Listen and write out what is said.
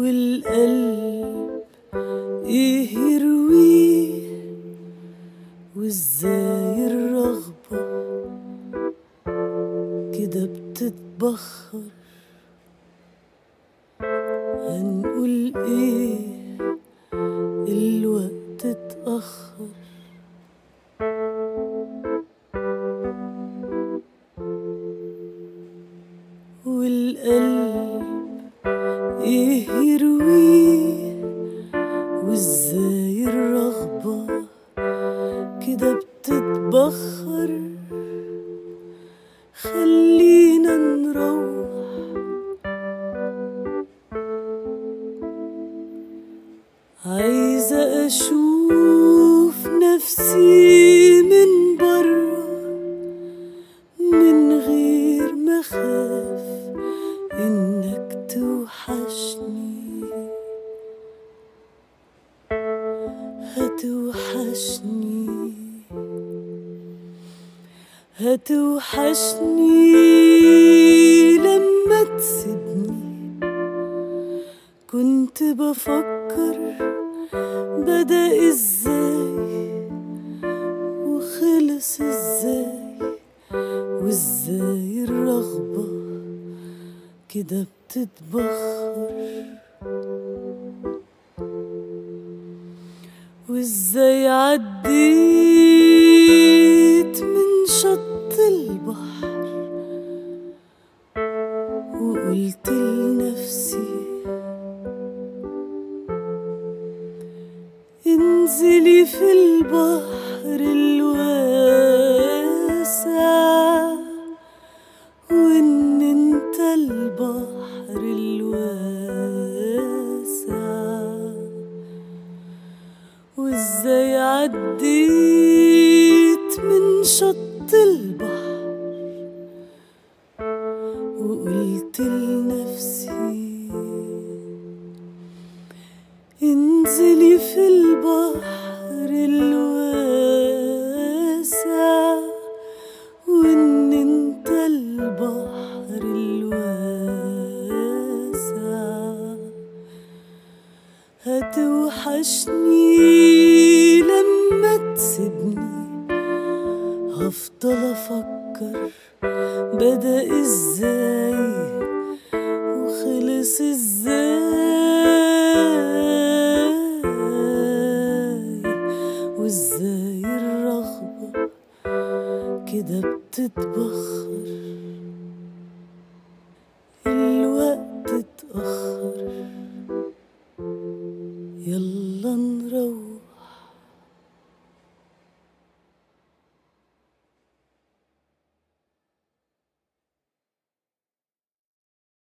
والقلب ايه يرويه وازاي الرغبة كده بتتبخر هنقول ايه الوقت اتأخر والقلب ايه يرويه وازاي الرغبة كده بتتبخر خلينا نروح عايزة أشوف نفسي من برا من غير ما أخاف إنك توحشني هتوحشني هتوحشني لما تسيبني كنت بفكر بدأ ازاي وخلص ازاي وازاي الرغبة كده بتتبخر وازاي عديت من شط البحر وقلت لنفسي انزلي في البحر الواسع وان انت البحر الواسع وازاي عديت من شط البحر وقلت لنفسي انزلي في البحر الواسع وان انت البحر الواسع هتوحشني لما تسيبني هفضل افكر بدأ ازاي وخلص ازاي وازاي الرغبة كده بتتبخر الوقت اتأخر يلا نروح